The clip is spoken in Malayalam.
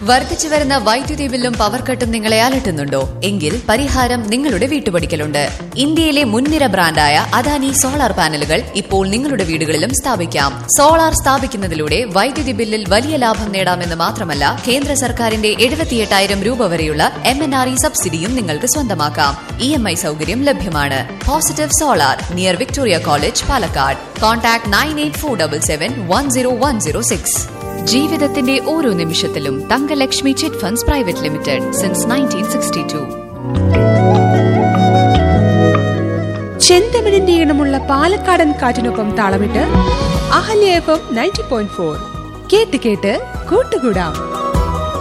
വർദ്ധിച്ചു വരുന്ന വൈദ്യുതി ബില്ലും പവർ കട്ടും നിങ്ങളെ അലട്ടുന്നുണ്ടോ എങ്കിൽ പരിഹാരം നിങ്ങളുടെ വീട്ടുപടിക്കലുണ്ട് ഇന്ത്യയിലെ മുൻനിര ബ്രാൻഡായ അദാനി സോളാർ പാനലുകൾ ഇപ്പോൾ നിങ്ങളുടെ വീടുകളിലും സ്ഥാപിക്കാം സോളാർ സ്ഥാപിക്കുന്നതിലൂടെ വൈദ്യുതി ബില്ലിൽ വലിയ ലാഭം നേടാമെന്ന് മാത്രമല്ല കേന്ദ്ര സർക്കാരിന്റെ എഴുപത്തിയെട്ടായിരം രൂപ വരെയുള്ള എം എൻ ആർ ഇ സബ്സിഡിയും നിങ്ങൾക്ക് സ്വന്തമാക്കാം ഇ എം ഐ സൗകര്യം ലഭ്യമാണ് positive solar near Victoria college Palakkad contact nine eight four double seven one zero one zero six ജീവിതത്തിന്റെ ഓരോ നിമിഷത്തിലും Thankalakshmi chit funds private limited since nineteen sixty two ചെന്തമിഴിന്റെ ഈണമുള്ള പാലക്കാടൻ കാറ്റിനൊപ്പം താളമിട്ട് Ahalya F M ninety point four കേട്ട് കേട്ട് കൂട്ടുകൂടാം